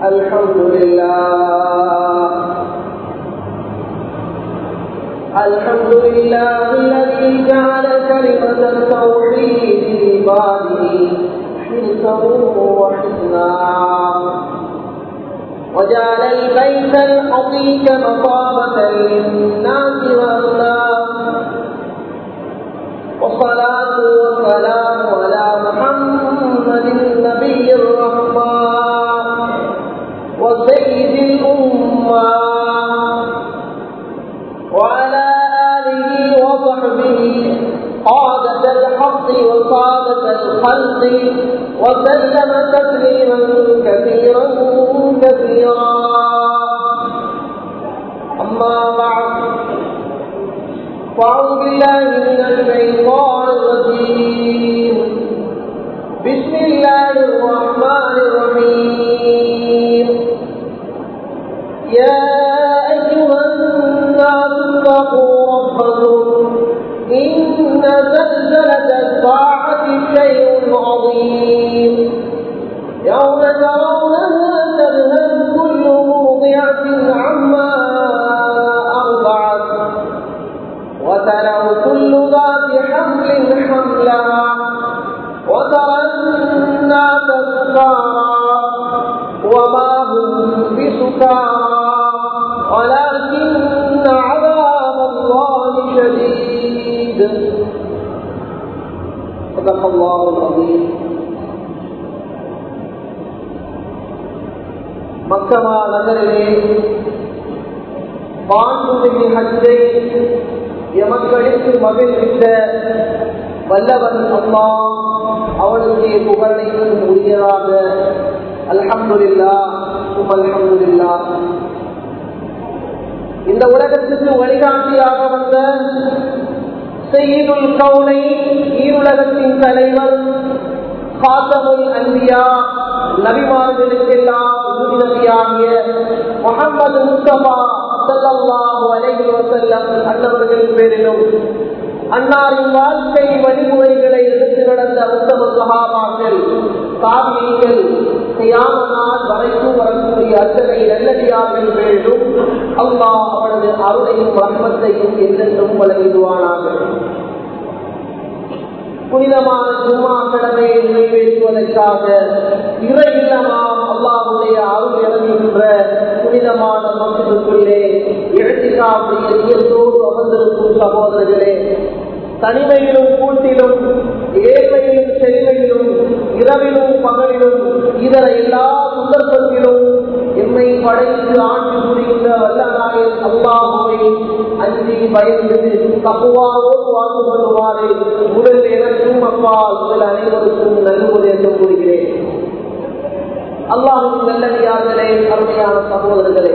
الحمد لله الحمد لله الذي جعل كلمة التوحيد لعباده حرصا وحسنا وجعل البيت الحقيق مصابة للناس وأمنا والصلاة والسلام على محمد النبي الرحمن وسيد الأمة وعلى آله وصحبه قادة الحق وقادة الخلق وسلم تسليما كثيرا كثيرا أما بعد فأعوذ بالله من الشيطان الرجيم بسم الله الرحمن الرحيم يا أيها الناس اتقوا ربكم إن زلزلة الساعة شيء عظيم يوم ترونها تذهب كل مرضعة عما أرضعت وترى كل ذات حمل حملها وترى الناس سكارى وما هم بسكارى ولكن عذاب الله شديد صدق الله العظيم மக்கமா நகரிலே பாண்டுமிகு ஹஜ்ஜை எமக்களுக்கு மகிழ்வித்த வல்லவன் அம்மா அவனுக்கு புகழைக்கும் உரியதாக அல்ஹம்துல்லா அல்ஹம்துல்லா இந்த உலகத்துக்கு வழிகாட்டியாக வந்த செய்யுள் கவுனை ஈருலகத்தின் தலைவர் காத்தமுல் அன்பியா நபிமார்களுக்கெல்லாம் நபியாகிய முகமது முஸ்தபா சல்லாஹு அலைஹி வஸல்லம் அன்னவர்கள் பேரிலும் அன்னாரின் வாழ்க்கை வழிமுறைகளை எடுத்து நடந்த உத்தம சகாபாக்கள் காவியங்கள் செய்யாமனால் வரைக்கும் வரக்கூடிய அத்தனை நல்லடியார்கள் பேரும் அல்லாஹ் அவனது அருளையும் ரஹ்மத்தையும் என்றென்றும் வழங்கிடுவானாக புனிதமான சும்மா கடமையை நிறைவேற்றுவதற்காக இறை இல்லமாம் அல்லாஹுடைய அருள் இறங்குகின்ற புனிதமான மக்களுக்குள்ளே இழத்திக்காவுடைய இயற்கோடு அமர்ந்திருக்கும் சகோதரர்களே தனிமையிலும் கூட்டிலும் ஏழ்மையிலும் செழுமையிலும் இரவிலும் பகலிலும் இதர எல்லா சந்தர்ப்பத்திலும் எம்மை படைத்து ஆட்சி புரிகின்ற வல்லநாய அல்லாஹுவை அஞ்சி பயந்து தப்புவாவோடு வாழ்ந்து கொள்ளுமாறு முதல் எனக்கும் அப்பா உங்கள் அனைவருக்கும் நல்முறையாக கூறுகிறேன் அல்லாஹும் நல்லடியார்களே அருமையான சகோதரர்களே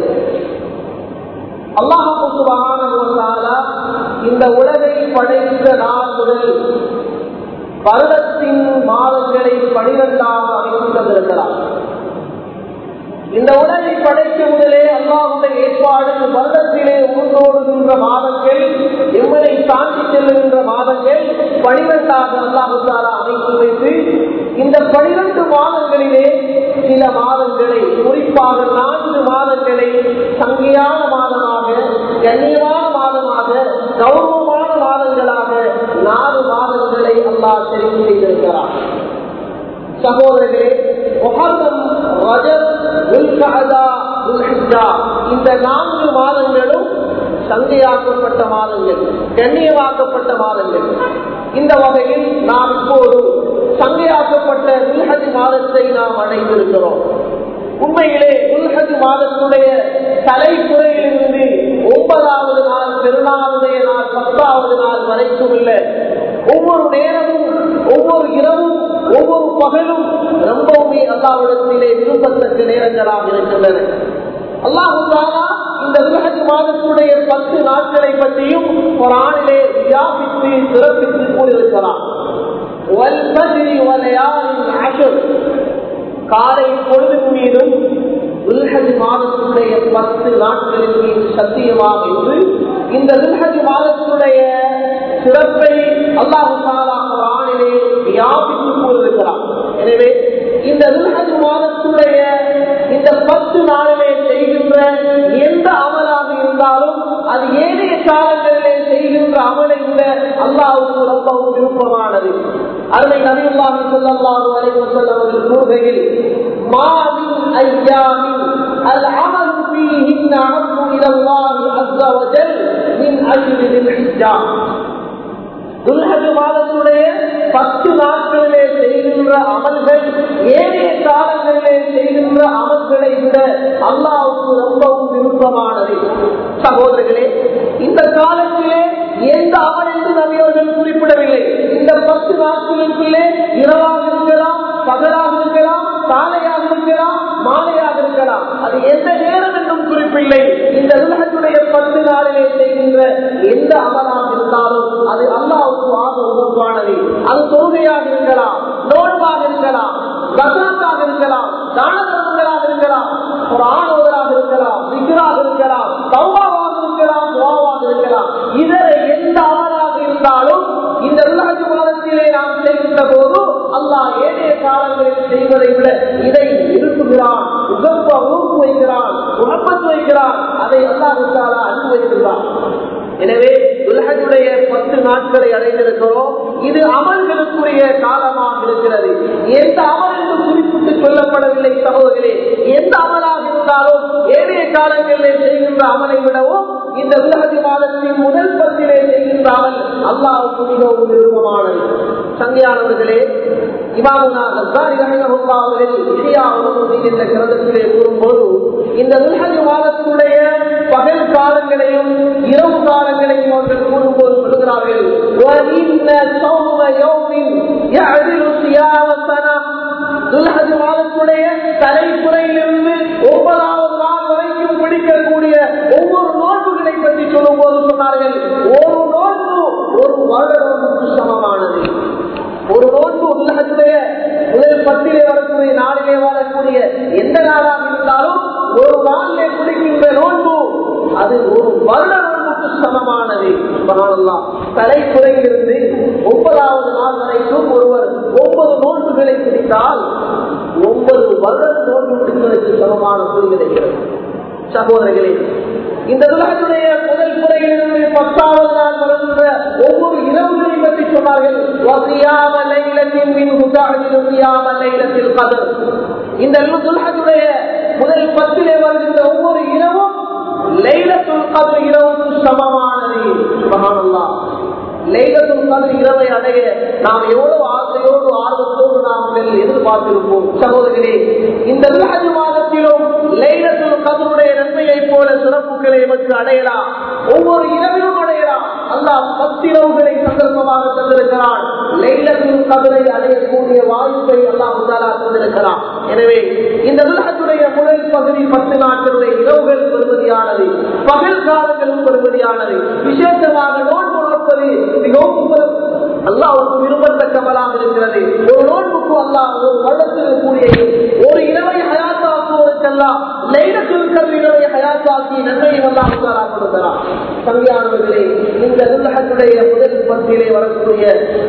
அல்லாஹால இந்த உலகை படைத்த நாள் முதல் வருடத்தின் மாதங்களை பனிரெண்டாக அமைத்து தந்திருக்கிறார் இந்த உலகை படைக்க முதலே அல்லாவுடைய ஏற்பாடு வருடத்திலே உருந்தோடுகின்ற மாதங்கள் எம்மனை தாண்டி செல்லுகின்ற மாதங்கள் பனிரெண்டாக அல்லாஹாலா அமைத்து வைத்து இந்த பனிரெண்டு மாதங்களிலே சில மாதங்களை குறிப்பாக நான்கு மாதங்களை சங்கையான மாதமாக கண்ணியமான மாதமாக கௌரவமான மாதங்களாக நாலு மாதங்களை அல்லாஹ் தெரிவு செய்திருக்கிறார் சகோதரர்களே முகர்தம் ரஜப் இந்த நான்கு மாதங்களும் சந்தையாக்கப்பட்ட மாதங்கள் கண்ணியமாக்கப்பட்ட மாதங்கள் இந்த வகையில் நாம் இப்போது சந்தையாக்கப்பட்ட உல்ஹதி மாதத்தை நாம் அடைந்திருக்கிறோம் உண்மையிலே உல்ஹதி மாதத்துடைய தலைப்புறையிலிருந்து ஒன்பதாவது நாள் பெருநாளுடைய நாள் பத்தாவது நாள் வரைக்கும் இல்லை ஒவ்வொரு நேரமும் ஒவ்வொரு இரவும் ஒவ்வொரு பகலும் ரொம்பவுமே அல்லாவிடத்திலே விரும்பத்தக்க நேரங்களாக இருக்கின்றன அல்லாஹாலா இந்த விலகத்து மாதத்துடைய பத்து நாட்களை பற்றியும் ஒரு ஆணிலே வியாபித்து சிறப்பித்து கூறியிருக்கிறார் காலை பொழுது மீதும் துல்ஹஜ் மாதத்துடைய பத்து நாட்களின் மீது சத்தியமாக இருந்து இந்த துல்ஹஜ் மாதத்துடைய சிறப்பை அல்லாஹு தாலா குரானிலே வியாபித்து கூறியிருக்கிறார் எனவே இந்த துல்ஹஜ் மாதத்துடைய இந்த பத்து அருமை நபியுல்லாஹி ஸல்லல்லாஹு அலைஹி வஸல்லம் அவர்கள் கூறுகையில் மாமின் ஐயாமின் العمل فيهن عبد الى الله عز وجل من اجل ذي الحجه துல்ஹஜ் மாதத்துடைய பத்து நாட்களிலே செய்கின்ற அமல்கள் ஏனைய காலங்களிலே செய்கின்ற அமல்களை விட அல்லாவுக்கு ரொம்பவும் விருப்பமானது சகோதரர்களே இந்த காலத்திலே எந்த அமல் என்று நபியவர்கள் குறிப்பிடவில்லை இந்த பத்து நாட்களுக்குள்ளே இரவாக இருக்கலாம் பகலாக இருக்கலாம் காலையாக இருக்கலாம் மாலையாக இருக்கலாம் அது எந்த நேரம் என்றும் குறிப்பில்லை இந்த உலகத்துடைய பத்து நாளிலே செய்கின்ற எந்த அமலாக இருந்தாலும் அது அல்லாவுக்கு ஆக உருவானது அது தொழுகையாக இருக்கலாம் நோன்பாக இருக்கலாம் வசனத்தாக இருக்கலாம் தானதர்மங்களாக இருக்கலாம் ஒரு ஆணோதராக இருக்கலாம் விக்கிராக இருக்கலாம் சௌபாவாக இருக்கலாம் துவாவாக இருக்கலாம் இதர எந்த அமலாக இருந்தாலும் இந்த உலக மாதத்திலே நாம் செய்கின்ற போது அல்லாஹ் ஏனைய காலங்களில் செய்வதை விட இதை விரும்புகிறான் உகப்ப உறுப்பு வைக்கிறான் உணப்பத்து வைக்கிறான் அதை அல்லாஹாலா அன்பு வைக்கிறான் எனவே உலகத்துடைய பத்து நாட்களை அடைந்திருக்கிறோம் இது அமல்களுக்குரிய காலமாக இருக்கிறது எந்த அமல் என்று குறிப்பிட்டு சொல்லப்படவில்லை சகோதரர்களே எந்த அமலாக இருந்தாலும் ஏனைய காலங்களிலே செய்கின்ற அமலை விடவும் இந்த உலகதி மாதத்தின் முதல் பத்திலே செய்கின்ற அமல் அல்லாவுக்கு மிகவும் விருப்பமானது சங்கையானவர்களே இமாமுனா கசாரி ரஹிமஹுல்லா அவர்கள் இந்தியா உணவு என்ற கிரந்தத்திலே கூறும்போது இந்த உலகதி மாதத்துடைய பகல் காலங்களையும் இரவு காலங்களையும் அவர்கள் கூறும்போது சொல்கிறார்கள் وَإِنَّ صَوْمَ يَوْمٍ يَعْدِلُ صِيَامَ سَنَةٍ துல்ஹஜ் மாதத்துடைய தலைப்புறையிலிருந்து ஒன்பதாவது நாள் வரைக்கும் பிடிக்கக்கூடிய ஒவ்வொரு நோன்புகளை பற்றி சொல்லும் போது சொன்னார்கள் ஒரு நோன்பு ஒரு வருடத்திற்கு சமமானது ஒரு நோன்பு உலகத்துடைய முதல் பத்திலே வரக்கூடிய நாளிலே வரக்கூடிய எந்த நாளாக இருந்தாலும் ஒரு நாளிலே பிடிக்கின்ற நோன்பு அது ஒரு வருட நோன்புக்கு சமமானது சுபஹானல்லாஹ். தலைப்புறையிலிருந்து ஒன்பதாவது நாள் வரைக்கும் ஒருவர் ஒன்பது நோன்புகளை பிடித்தால் ஒன்பது வருட நோன்பு பிடிப்பதற்கு சமமான கூலி கிடைக்கிறது சகோதரர்களே இந்த உலகத்துடைய முதல் முறையிலிருந்து பத்தாவது நாள் வருகின்ற ஒவ்வொரு இரவுகளை பற்றி சொன்னார்கள் வசியாம லைலத்தின் மின் முதாழில் வசியாம லைலத்தில் கதர் இந்த துல்ஹத்துடைய முதல் பத்திலே வருகின்ற ஒவ்வொரு இரவும் லைலத்துல் கதர் இரவுக்கு சமமானது சுபஹானல்லாஹ் லைலத்துல் கதர் இரவை அடைய நாம் எவ்வளவு ஆசையோடு ஆர்வத்தோடு நாம் எதிர்பார்த்திருப்போம் சகோதரர்களே இந்த விஹஜ் மாதத்திலும் லைலத்துல் கதருடைய நன்மையை போல சிறப்புகளை எமக்கு அடையலாம் ஒவ்வொரு இரவிலும் அடையலாம் அல்லாஹ் பத்திரவுகளை சந்தர்ப்பமாக தந்திருக்கிறான் லைலத்துல் கதரை அடையக்கூடிய வாய்ப்பை அல்லாஹ் உதாரா தந்திருக்கிறான் எனவே இந்த விழாத்துடைய முதல் பகுதி பத்து நாட்களுடைய இரவுகள் பெறுமதியானது பகல் காலங்களும் பெறுமதியானது விசேஷமாக நோன்பு நோற்பது மிகவும் அல்லாவுக்கு விரும்பத்தக்கவராக இருக்கிறது ஒரு நோன்புக்கு அல்லாஹ் ஒரு வருடத்தில் கூடிய ஒரு இரவை ஹயாத்தாக்குவதற்கெல்லாம் லைலத்தில் கல்வி இரவை ஹயாத்தாக்கி நன்மையை அல்லாஹ் உதாரா கொடுக்கிறார் கல்வியானவர்களே இந்த உலகத்துடைய முதல் பத்தியிலே வரக்கூடிய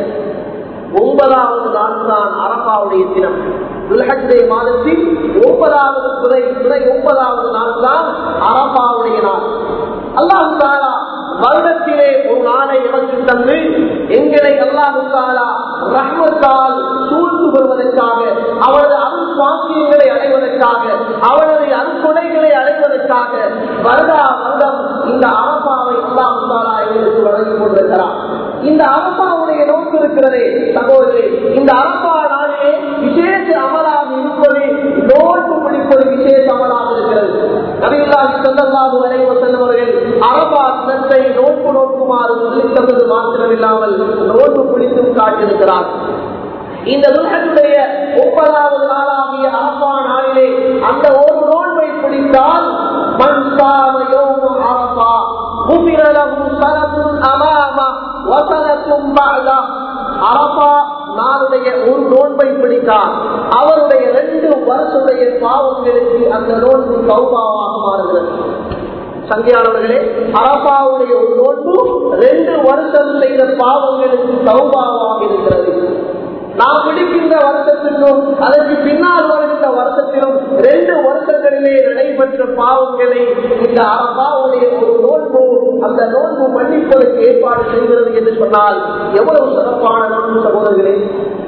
ஒன்பதாவது நாள் தான் அரபாவுடைய தினம் துல்ஹஜ்ஜை மாதத்தில் ஒன்பதாவது துறை துறை ஒன்பதாவது நாள் தான் அரபாவுடைய நாள் அல்லாஹு தாலா வருடத்திலே ஒரு நாளை இறக்கி தந்து எங்களை அல்லாஹு தாலா ரஹ்மத்தால் சூழ்ந்து வருவதற்காக அவரது அருள் சுவாசியங்களை அடைவதற்காக அவரது அருள்கொடைகளை அடைவதற்காக வருடா வருடம் இந்த அரபாவை அல்லாஹு தாலா எங்களுக்கு வழங்கிக் கொண்டிருக்கிறார் இந்த அரபாவுடைய நோக்கு இருக்கிறதே சகோதரி இந்த அரபா நாளிலே விசேஷ அமலாக இருப்பது நோன்பு பிடிப்பது விசேஷ அமலாக இருக்கிறது நபிகளாகி செல்லல்லாது வரைவ செல்லுவர்கள் அரபா தினத்தை நோன்பு நோக்குமாறு சொல்லித்தந்தது மாத்திரமில்லாமல் நோன்பு பிடித்தும் காட்டியிருக்கிறார் இந்த துலகத்துடைய ஒன்பதாவது நாளாகிய அரபா நாளிலே அந்த ஒரு நோன்பை பிடித்தால் மண் சாம யோகம் அரபா غفر له سنة أمامه وسنة بعده அரபா நாளுடைய ஒரு நோன்பை பிடித்தார் அவருடைய ரெண்டு வருஷத்துடைய பாவங்களுக்கு அந்த நோன்பு சௌபாவாக மாறுகிறது சங்கையானவர்களே அரபாவுடைய ஒரு நோன்பு ரெண்டு வருஷம் செய்த பாவங்களுக்கு சௌபாவாக இருக்கிறது நாம் பிடிக்கின்ற வருஷத்திலும் அதற்கு பின்னால் வருகின்ற வருஷத்திலும் ரெண்டு வருஷங்களிலே நடைபெற்ற பாவங்களை இந்த அரபாவுடைய ஒரு நோன்பு அந்த நோன்பு மன்னிப்பதற்கு ஏற்பாடு செய்கிறது என்று சொன்னால் எவ்வளவு சிறப்பான நோன்பு சகோதரர்களே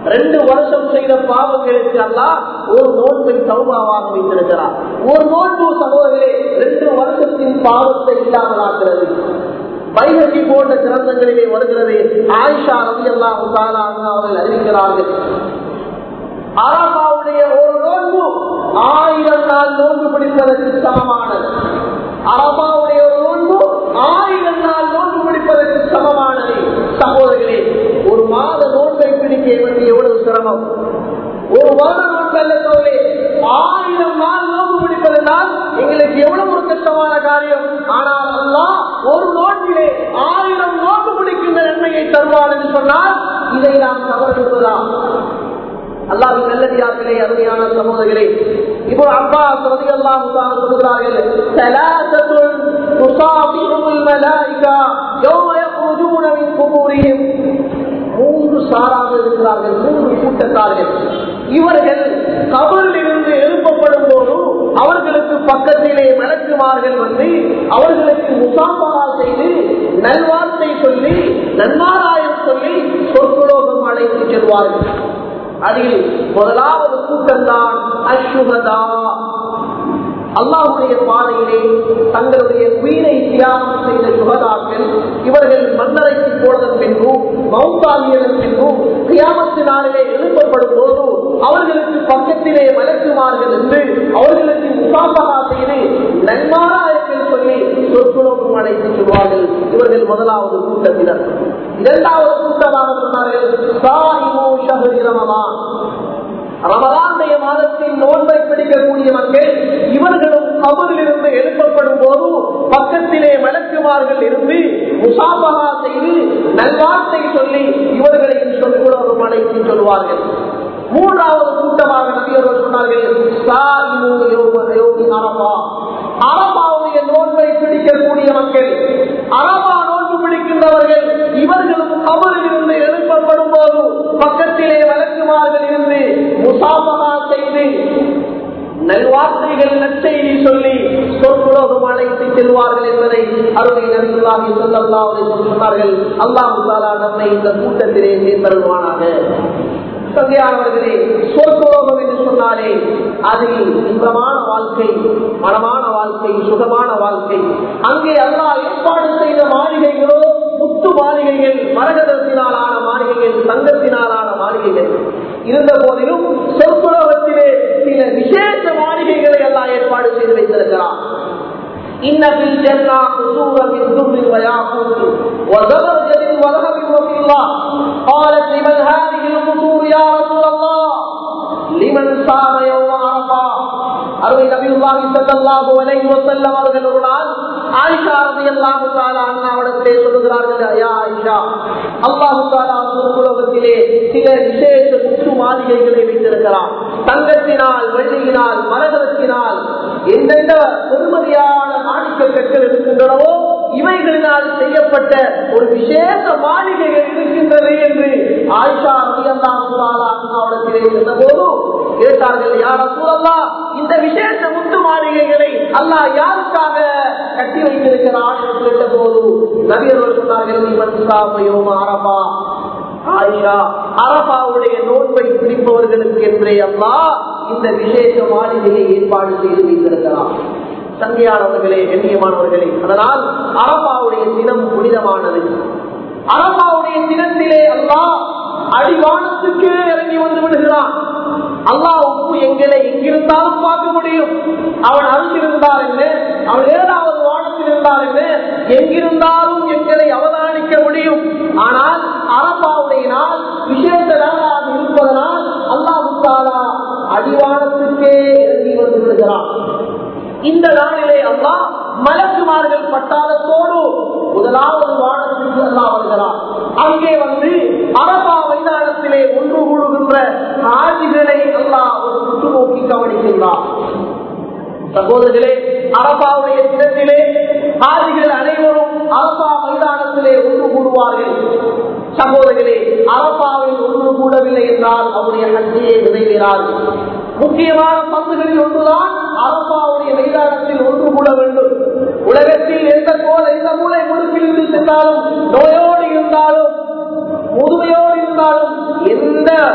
ரெண்டு வருஷம் செய்த பாவங்களுக்கு எல்லாம் ஒரு நோன்பை சௌபாவாக வைத்திருக்கிறார் ஒரு நோன்பு சகோதரர்களே ரெண்டு வருஷத்தின் பாவத்தை இல்லாமலாக்குறது வைகசி போன்ற கிரந்தங்களிலே வருகிறது ஆயிஷா ரவி எல்லாம் அவர்கள் அறிவிக்கிறார்கள் அரபாவுடைய ஒரு நோன்பு ஆயிரம் நாள் நோன்பு பிடிப்பதற்கு சமமானது அரபாவுடைய ஒரு நோன்பு ஆயிரம் நாள் நோன்பு பிடிப்பதற்கு சமமானது சகோதரர்களே ஒரு மாத நோன்பை பிடிக்க வேண்டிய எவ்வளவு சிரமம் ஒரு வருட நோன்பல்ல சோழே ஆயிரம் நாள் நோன்பு பிடிப்பதனால் எங்களுக்கு எவ்வளவு ஒரு கஷ்டமான காரியம் ஆனால் அல்லாஹ் ஒரு நோன்பிலே ஆயிரம் நோன்பு பிடிக்கின்ற நன்மையை தருவார் என்று சொன்னால் இதை நாம் தவறுகிறோம் அல்லாவின் நல்லடியார்களே அருமையான சகோதரர்களே இப்போ அப்பா ரதி அல்லாஹு சொல்கிறார்கள் ثلاثة تصافحهم الملائكة يوم يخرجون من قبورهم மூன்று சாராக இருக்கிறார்கள் மூன்று கூட்டத்தார்கள் இவர்கள் கபரில் இருந்து எழுப்பப்படும் போது அவர்களுக்கு பக்கத்திலே மலக்குமார்கள் வந்து அவர்களுக்கு முசாம்பகா செய்து நல்வார்த்தை சொல்லி நன்மாராயம் சொல்லி சொற்குலோகம் அழைத்து செல்வார்கள் அதில் முதலாவது கூட்டம் தான் அசுகதா அல்லாவுடைய பாதையிலே தங்களுடைய உயிரை தியாகம் செய்த சுகதாக்கள் இவர்கள் மன்னரைக்கு போனதன் பின்பும் மௌத்தாகியதன் பின்பும் தியாமத்து நாளிலே எழுப்பப்படும் போது அவர்களுக்கு பக்கத்திலே மலக்குமார்கள் என்று அவர்களுக்கு முசாபகா செய்து நன்மாராயத்தில் சொல்லி சொற்குலோகம் அழைத்து சொல்வார்கள் இவர்கள் முதலாவது கூட்டத்தினர் இரண்டாவது கூட்டமாக சொன்னார்கள் சாயிமோ ஷஹரி ரமலான் ரமலானுடைய மாதத்தில் நோன்பை பிடிக்கக்கூடிய மக்கள் இவர்களும் கபரிலிருந்து எழுப்பப்படும் போது பக்கத்திலே வழக்குமார்கள் இருந்து முசாபகா செய்து நல்வார்த்தை சொல்லி இவர்களையும் சொல்லுகிறோம் அழைத்து சொல்வார்கள் மூன்றாவது கூட்டமாக நபியர்கள் சொன்னார்கள் அரபாவுடைய நோன்பை பிடிக்கக்கூடிய மக்கள் அரபா நோன்பு பிடிக்கின்றவர்கள் இவர்களும் கபரில் இருந்து எழுப்பப்படும் போது பக்கத்திலே வழக்குமார்கள் இருந்து முசாபகா செய்து நல்வார்த்தைகள் நற்செய்தி சொல்லி சொற்குலோகம் அழைத்து செல்வார்கள் என்பதை அருமை நபிகளாகி சொல்லல்லாவதை சொன்னார்கள் அல்லாஹு தாலா நம்மை இந்த கூட்டத்திலே சேர்ந்தருவானாக சங்கையானவர்களே சொற்குலோகம் என்று சொன்னாலே அதில் இன்பமான வாழ்க்கை மனமான வாழ்க்கை சுகமான வாழ்க்கை அங்கே அல்லா ஏற்பாடு செய்த மாளிகைகளோ முத்து மாளிகைகள் மரகதத்தினாலான மாளிகைகள் தங்கத்தினாலான மாளிகைகள் இருந்த போதிலும் சொற்குலோகத்திலே சில விசேஷ மாளிகைகளை எல்லாம் ஏற்பாடு செய்து வைத்திருக்கிறார் إن في الجنة قصورا من ذهب وياقوت وزبرجد وذهب وفضة قالت لمن هذه القصور يا رسول الله لمن صام يوم عرفة அருமை நபியுல்லாஹி ஸல்லல்லாஹு அலைஹி வஸல்லம் அவர்கள் ஒரு நாள் ஆயிஷா ரலியல்லாஹு தஆலா அன்ஹாவிடத்திலே சொல்லுகிறார்கள் யா ஆயிஷா அல்லாஹ் தஆலா சுருக்குலோகத்திலே சில விசேஷ முத்து மாளிகைகளை வைத்திருக்கிறான் தங்கத்தினால் வெள்ளியினால் மரகதத்தினால் எந்தெந்த பெருமதியான மாணிக்க கற்கள் இருக்கின்றனவோ இவைகளினால் செய்யப்பட்ட ஒரு விசேஷ மாளிகைகள் இருக்கின்றது என்று ஆயிஷா ரலியல்லாஹு தஆலா அன்ஹாவிடத்திலே இருந்தபோது கேட்டார்கள் யார் சூழல்லா இந்த விசேஷ முத்து மாளிகைகளை அல்லாஹ் யாருக்காக கட்டி வைத்திருக்கிறான் என்று கேட்ட போது நபியர்கள் சொன்னார்கள் அரபா ஆயிஷா அரபாவுடைய நோன்பை பிடிப்பவர்களுக்கு என்றே அல்லா இந்த விசேஷ மாளிகையை ஏற்பாடு செய்து வைத்திருக்கிறார் சங்கையானவர்களே கண்ணியமானவர்களே அதனால் அரபாவுடைய தினம் புனிதமானது அரபாவுடைய தினத்திலே அல்லா அடிவானத்துக்கு இறங்கி வந்து விடுகிறான் அல்லாஹ் உப்பு எங்களை எங்கிருந்தாலும் பார்க்க முடியும் அவன் அருகிருந்தால் என்ன அவன் ஏழாவது வானத்தில் இருந்தால் என்ன எங்கிருந்தாலும் எங்களை அவதானிக்க முடியும் ஆனால் அரப்பாவுடைய நாள் விசேஷ நாளாக இருப்பதனால் அல்லாஹு தாலா அடிவானத்துக்கே இறங்கி வந்து விடுகிறான் இந்த நாளிலே அல்லா மலக்குமார்கள் பட்டாளத்தோடு முதலாவது வானத்திற்கு அல்லா வருகிறார் அங்கே வந்து அரபா மைதானத்திலே ஒன்று கூடுகின்ற காட்சிகளை அல்லா ஒரு சுற்று நோக்கி கவனிக்கின்றார் சகோதரர்களே அரபாவுடைய தினத்திலே ஆதிகள் அனைவரும் அரபா மைதானத்திலே ஒன்று கூடுவார்கள் சகோதரர்களே அரபாவில் ஒன்று கூடவில்லை என்றால் அவருடைய ஹஜ்ஜியை நிறைவேறாது முக்கியமான பங்குகளில் ஒன்றுதான் அரபாவுடைய மைதானத்தில் ஒன்று கூட வேண்டும் உலகத்தில் எந்த கோல் எந்த மூளை முடுக்கிலிருந்து சென்றாலும் நோயோடு இருந்தாலும் முதுமையோடு இருந்தாலும் எந்த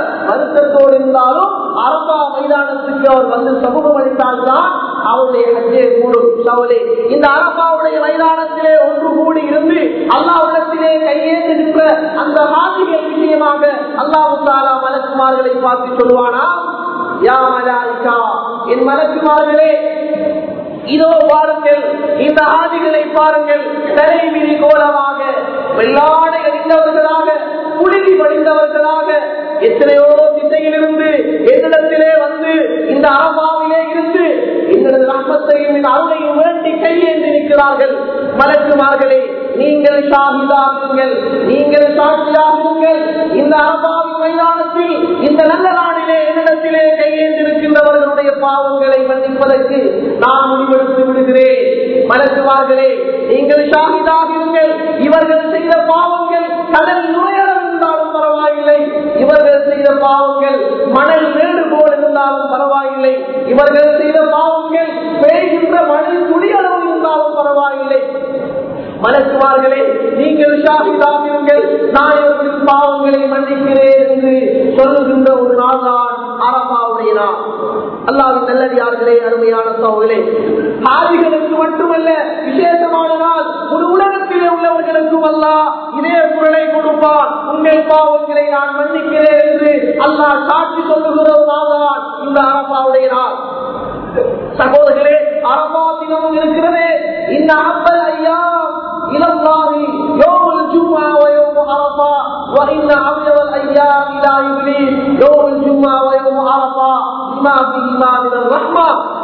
வருத்தத்தோடு இருந்தாலும் அரபா மைதானத்துக்கு அவர் வந்து சமூகம் அளித்தால்தான் அவருடைய ஹஜ்ஜே கூடும் சவலே இந்த அரபாவுடைய மைதானத்திலே ஒன்று கூடி இருந்து அல்லாவிடத்திலே கையேந்துகின்ற அந்த மாதிரிகள் விஷயமாக அல்லாஹு தாலா மலக்குமார்களை பார்த்து சொல்லுவானா யா மலாய்கா என் மலக்குமார்களே இதோ பாருங்கள் இந்த ஆதிகளை பாருங்கள் தலைவிரி கோலமாக வெள்ளாடை அணிந்தவர்களாக புழுதி படிந்தவர்களாக எத்தனையோ திசையிலிருந்து என்னிடத்திலே வந்து இந்த அரபாவிலே இருந்து எங்களது ரத்தத்தையும் இந்த அருளையும் வேண்டி கையேந்தி நிற்கிறார்கள் மலக்குமார்களே நீங்கள் ஷாஹிதாகுங்கள் நீங்கள் சாட்சியாகுங்கள் இந்த அரபாவி மைதானத்தில் இந்த நல்ல நாளிலே என்னிடத்திலே கையேந்திருக்கின்றவர்களுடைய பாவங்களை மன்னிப்பதற்கு நான் முடிவெடுத்து விடுகிறேன் மலக்குமார்களே நீங்கள் ஷாஹிதாகுங்கள் இவர்கள் செய்த பாவங்கள் கடல் நுழையடம் இருந்தாலும் பரவாயில்லை இவர்கள் செய்த பாவங்கள் மணல் வேடு போல் இருந்தாலும் பரவாயில்லை இவர்கள் செய்த பாவங்கள் பெய்கின்ற மணல் துணியளவு இருந்தாலும் பரவாயில்லை மலக்குமார்களே நீங்கள் ஷாஹிதாகுங்கள் நான் இவர்களின் பாவங்களை மன்னிக்கிறேன் என்று சொல்லுகின்ற ஒரு நாள் தான் அரபாவுடைய நாள் அல்லாவின் நல்லடியார்களே அருமையான சோழர்களே ஆதிகளுக்கு மட்டுமல்ல விசேஷமான நாள் ஒரு உலகத்திலே உள்ளவர்களுக்கும் அல்லா இதே குரலை கொடுப்பான் உங்கள் பாவங்களை நான் மன்னிக்கிறேன் என்று அல்லாஹ் சாட்சி சொல்லுகிற ஒரு நாள் தான் இந்த அரபாவுடைய நாள் சகோதரர்களே அரபா தினமும் இருக்கிறது இந்த அப்பல் ஐயா இளம்பாவி يوم الجمعة ويوم عرفة وإن أبيض الأيام لا يبلي يوم الجمعة ويوم عرفة بما فيهما من الرحمة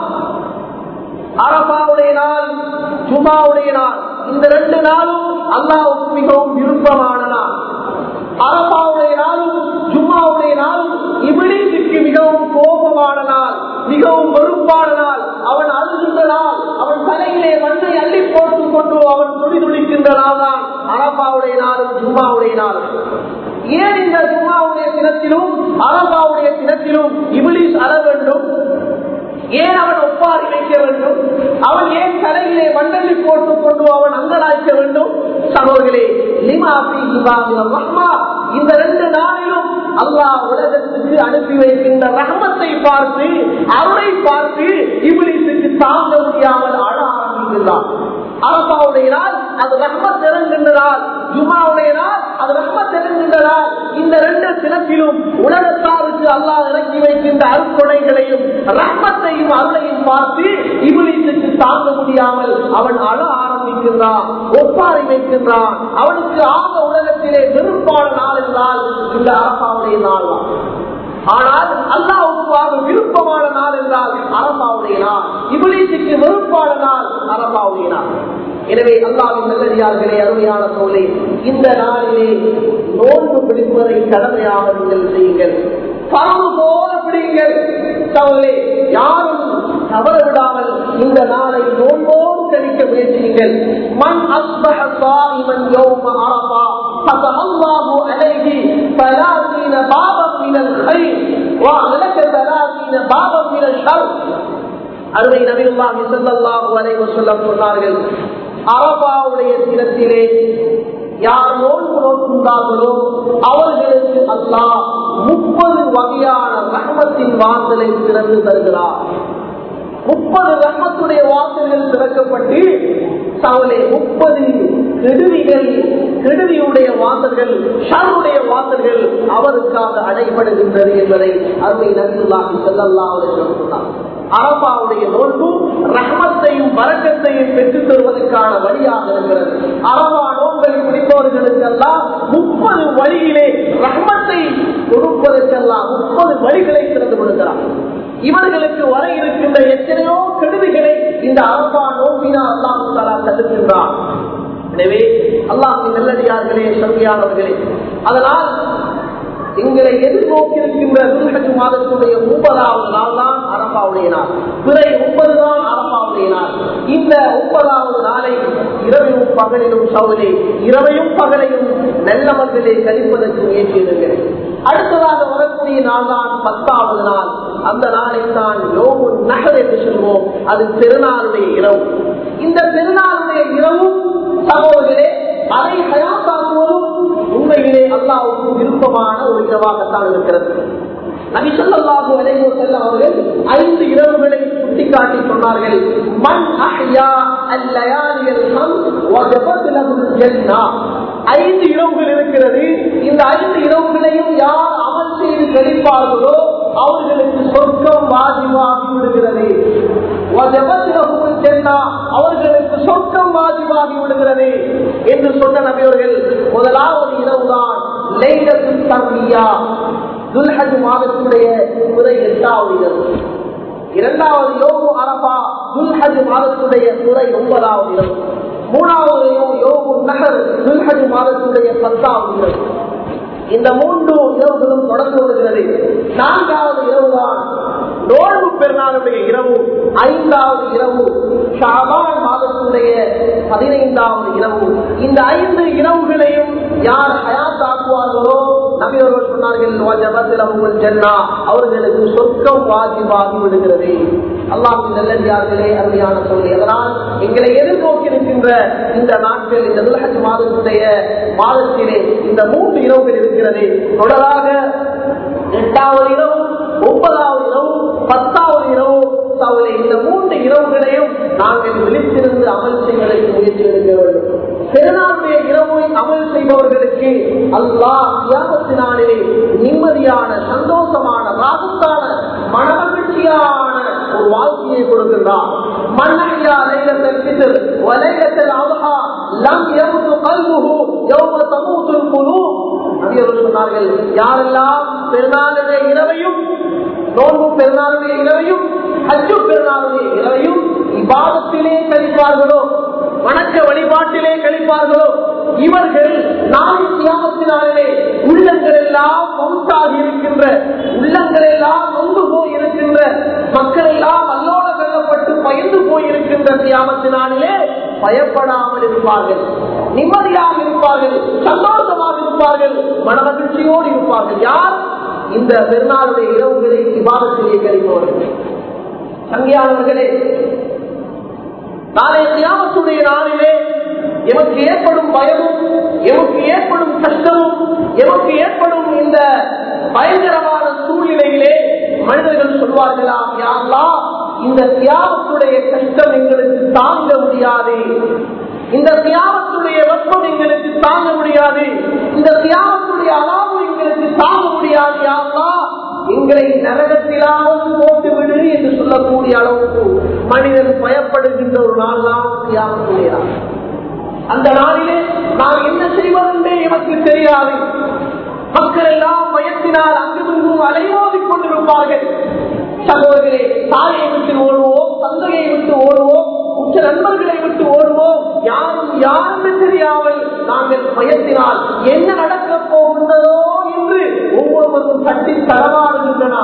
அரபாவுடைய நாள் ஜுமாவுடைய நாள் இந்த ரெண்டு நாளும் அல்லாவுக்கு மிகவும் விருப்பமான நாள் அரபாவுடைய நாளும் ஜும்மாவுடைய நாளும் இபிலிசுக்கு மிகவும் கோபமான நாள் மிகவும் வெறுப்பான நாள் அவன் அழுகின்ற நாள் அவன் தலையிலே மண்ணை அள்ளி போட்டுக் கொண்டு அவன் துடி துடிக்கின்ற நாள் தான் அரபாவுடைய நாளும் ஜும்மாவுடைய நாள் ஏன் இந்த ஜும்மாவுடைய தினத்திலும் அரபாவுடைய தினத்திலும் இபிலிஸ் அழ வேண்டும் ஏன் அவன் ஒப்பாரி வைக்க வேண்டும் அவன் ஏன் தலையிலே மண்டலி போட்டுக் கொண்டு அவன் அங்கலாய்க்க வேண்டும் சகோதரே இந்த ரெண்டு நாளிலும் அல்லாஹ் உலகத்துக்கு அனுப்பி வைக்கின்ற ரகமத்தை பார்த்து அவரை பார்த்து இவருக்கு தாங்க முடியாமல் ஆட ஆரம்பிக்கின்றான் அரபாவுடைய நாள் அது ரஹ்மத் இறங்குகின்ற நாள் ஜுமாவுடைய நாள் அது ரஹ்மத் இறங்குகின்ற நாள் இந்த ரெண்டு தினத்திலும் உலகத்தாருக்கு அல்லாஹ் இறக்கி வைக்கின்ற அருக்கொடைகளையும் ரஹ்மத்தையும் அருளையும் பார்த்து இவனுக்கு தாங்க முடியாமல் அவன் அழ ஆரம்பிக்கின்றான் ஒப்பாரி வைக்கின்றான் அவனுக்கு ஆக உலகத்திலே வெறுப்பான நாள் என்றால் இந்த அரபாவுடைய நாள் தான் ஆனால் அல்லாவுக்கு விருப்பமான நாள் என்றால் அரபாவுடைய நாள் இவளீசுக்கு வெறுப்பான நாள் அரபாவுடைய நாள் எனவே அல்லாவின் நல்லடியார்களே அருமையான சோழே இந்த நாளிலே நோன்பு பிடிப்பதை கடமையாக நீங்கள் செய்யுங்கள் பரவு போல பிடிங்கள் சோழே யாரும் தவற விடாமல் இந்த நாளை நோன்போடு கழிக்க முயற்சியுங்கள் மண் அஸ்பஹ சாயிமன் யௌம அரபா فتح الله عليه ثلاثين بابا من الخير وأغلق ثلاثين بابا من الشر அருமை நபிகுல்லாஹி ஸல்லல்லாஹு அலைஹி வஸல்லம் சொன்னார்கள் அரபாவுடைய தினத்திலே யார் நோன்பு நோக்குகிறார்களோ அவர்களுக்கு அல்லாஹ் முப்பது வகையான ரஹமத்தின் வாசலை திறந்து தருகிறார் முப்பது ரஹமத்துடைய வாசல்கள் திறக்கப்பட்டு தவளை முப்பது கெடுதிகள் கெடுதியுடைய வாசல்கள் ஷருடைய வாசல்கள் அவருக்காக அடைபடுகின்றது என்பதை அருமை நபிகுல்லாஹி ஸல்லல்லாஹு அலைஹி வஸல்லம் சொன்னார் அரபாவுடைய நோன்பு ரஹமத்தையும் வரக்கத்தையும் பெற்றுத் தருவதற்கான வழியாக இருக்கிறது அரபா நோன்பை பிடிப்பவர்களுக்கெல்லாம் முப்பது வழியிலே ரஹமத்தை கொடுப்பதற்கெல்லாம் முப்பது வழிகளை திறந்து கொடுக்கிறார் இவர்களுக்கு வர இருக்கின்ற எத்தனையோ கெடுதிகளை இந்த அரபா நோம்பினா அல்லாஹு தாலா தடுக்கின்றார் எனவே அல்லாஹின் நல்லடியார்களே சங்கியானவர்களே அதனால் எங்களை எதிர்நோக்கி இருக்கின்ற துல்ஹஜ் மாதத்துடைய முப்பதாவது நாள் தான் அரபாவுடைய நாள் பிறை முப்பது தான் அரபாவுடைய நாள் இந்த முப்பதாவது நாளை இரவிலும் பகலிலும் சவுலே இரவையும் பகலையும் நல்ல மக்களை கழிப்பதற்கு முயற்சியிருக்கிறேன் அடுத்ததாக வரக்கூடிய நாள் தான் பத்தாவது நாள் அந்த நாளை தான் யோகு நகர் என்று சொல்வோம் அது திருநாளுடைய இரவு இந்த திருநாளுடைய இரவும் சகோதரே அதை ஹயாத்தாக்குவதும் உண்மையிலே அல்லாவுக்கு விருப்பமான ஒரு இரவாகத்தான் இருக்கிறது நபிசல்லாஹு அலைஹி செல்லம் அவர்கள் ஐந்து இரவுகளை சுட்டிக்காட்டி சொன்னார்கள் மண் அஹ்யா அல்லயாலியல் ஹம் வஜபத் லஹுல் ஜன்னah ஐந்து இரவுகள் இருக்கிறது இந்த ஐந்து இரவுகளையும் யார் அமல் செய்து கழிப்பார்களோ அவர்களுக்கு சொர்க்கம் வாஜிவாகி விடுகிறது வஜபத் லஹுல் ஜன்னah அவர்களுக்கு சொர்க்கம் வாஜிவாகி விடுகிறது என்று சொன்ன நபியவர்கள் முதலாவது இரவுதான் லைலத்து தர்மியா துல்ஹஜ் மாதத்துடைய முதல் எட்டாவது இரவு இரண்டாவது யோகு அரபா துல்ஹஜ் மாதத்துடைய துறை ஒன்பதாவது இரவு மூணாவது யோகு நகர் துல்ஹஜ் மாதத்துடைய பத்தாவது இரவு இந்த மூன்று இரவுகளும் தொடர்ந்து வருகிறது நான்காவது இரவுதான் நோன்பு பெருநாளுடைய இரவு ஐந்தாவது இரவு ஷாபான் மாதத்துடைய பதினைந்தாவது இரவு இந்த ஐந்து இரவுகளையும் யார் ஹயாத்தாக்குவார்களோ நபியவர்கள் சொன்னார்கள் ஜன்னா அவர்களுக்கு சொர்க்கம் வாஜிவாகி விடுகிறது அல்லாஹின் நல்லடியார்களே அருமையான சொல்லி அதனால் எங்களை எதிர்நோக்கி இருக்கின்ற இந்த நாட்கள் இந்த துலகஜ் மாதத்துடைய மாதத்திலே இந்த மூன்று இரவுகள் இருக்கிறது தொடராக எட்டாவது இரவு ஒன்பதாவது இரவு பத்தாவது இரவு அவளை இந்த மூன்று இரவுகளையும் நாங்கள் விழித்திருந்து அமல் செய்வதற்கு முயற்சி எடுக்க வேண்டும் பெருநாளுடைய இரவை அமல் செய்பவர்களுக்கு அல்லாஹ் தியாகத்தினாலே நிம்மதியான சந்தோஷமான ராகத்தான மனமகிழ்ச்சியான ஒரு வாழ்க்கையை கொடுக்கின்றார் மன்னகையா லைலத்தில் பிதர் வலைலத்தில் அவஹா லம் யமுது கல்புஹு யௌம தமூதுல் குலூப் நபி அவர்கள் சொன்னார்கள் யாரெல்லாம் பெருநாளுடைய இரவையும் நோன்பு பெருநாளுடைய இரவையும் ஹஜ்ஜு பெருநாளுடைய இரவையும் இபாதத்திலே கழிப்பார்களோ வணக்க வழிபாட்டிலே கழிப்பார்களோ இவர்கள் நாளை தியாகத்தினாலே உள்ளங்கள் எல்லாம் மவுத்தாகி இருக்கின்ற உள்ளங்கள் எல்லாம் நொந்து போய் இருக்கின்ற மக்கள் எல்லாம் அல்லோட கல்லப்பட்டு பயந்து போய் இருக்கின்ற தியாகத்தினாலே பயப்படாமல் இருப்பார்கள் நிம்மதியாக இருப்பார்கள் சந்தோஷமாக இருப்பார்கள் மனமகிழ்ச்சியோடு இருப்பார்கள் யார் இந்த பெருநாளுடைய இரவுகளை விவாதத்திலே கழிப்பவர்கள் சங்கியானவர்களே நாளைய தியாகத்துடைய நாளிலே எமக்கு ஏற்படும் பயமும் எமக்கு ஏற்படும் கஷ்டமும் எமக்கு ஏற்படும் இந்த பயங்கரமான சூழ்நிலையிலே மனிதர்கள் சொல்வார்களா யாரெல்லாம் இந்த தியாகத்துடைய கஷ்டம் எங்களுக்கு தாங்க முடியாது இந்த தியாகத்துடைய வெப்பம் எங்களுக்கு தாங்க முடியாது இந்த தியாகத்துடைய அளவு எங்களுக்கு தாங்க முடியாது யாருலா எங்களை நரகத்திலாவது போட்டு விடு என்று சொல்லக்கூடிய அளவுக்கு மனிதன் பயப்படுகின்ற ஒரு நாள் தான் தியாகத்துடைய நாள் அந்த நாளிலே நாம் என்ன செய்வதென்றே எனக்கு தெரியாது மக்கள் எல்லாம் பயத்தினால் அங்குமிங்கும் அலைமோதிக் கொண்டிருப்பார்கள் சகோதரர்களே தாயை விட்டு ஓடுவோம் தந்தையை விட்டு ஓடுவோம் உச்ச நண்பர்களை விட்டு ஓடுவோம் யாரும் யாருன்னு தெரியாமல் நாங்கள் பயத்தினால் என்ன நடக்கப் போகின்றதோ என்று ஒவ்வொருவரும் தட்டி தரமாறுகின்றன